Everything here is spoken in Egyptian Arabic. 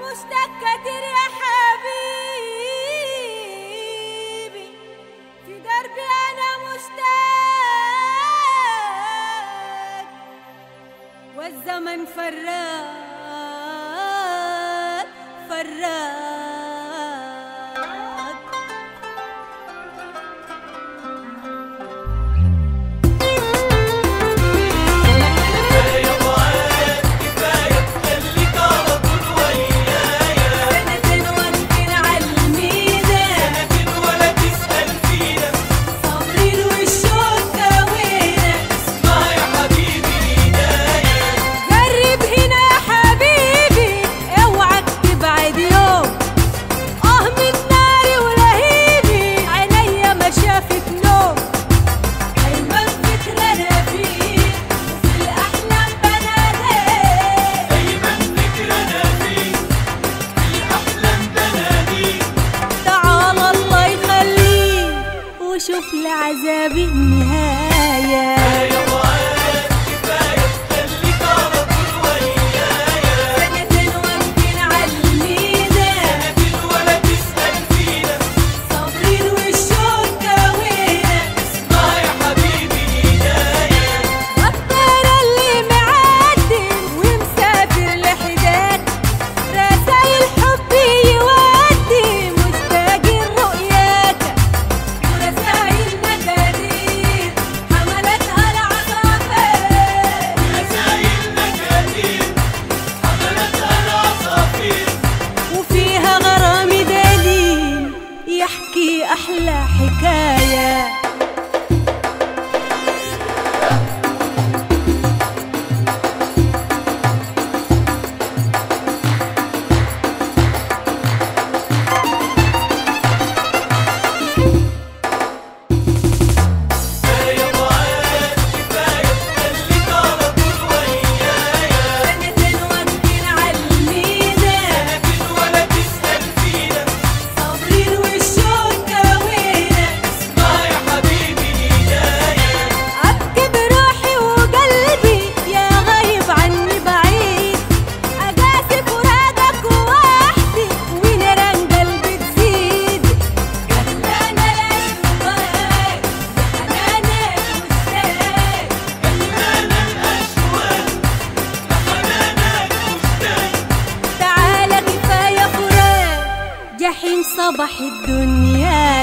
مشتاق كتير يا حبيبي في دربي انا مشتاق والزمن فراق فراق سنتين واقفين عالمينا صابرين والشوق كوينا جرب هنا يا حبيبي اوعك تبعد يوم اه من ناري ولهيبي عينيا ما شافت نوم دايما فكرة فيك وفي الاحلام بناديك تعال الله يخليك وشوف لعذابي النهايه سنتين واقفين عالمينا صابرين والشوق كوينا الطير اللي معدي ومسافر لحداك رسايل حبي يودي مشتاق رؤياك ورسايل مكارير حملتها العصافير وفيها غرام دليل يحكي أحلى حكاية سنتين واقفين عالمينا صابرين والشوق كوينا أبكي بروحي وقلبي يا غايب عني بعيد أقاسي فراقك وحدي ونيران قلبي تزيد قلبنا الأشواق بحنانك مشتاق تعالى كفاية فراق جحيم صباح الدنيا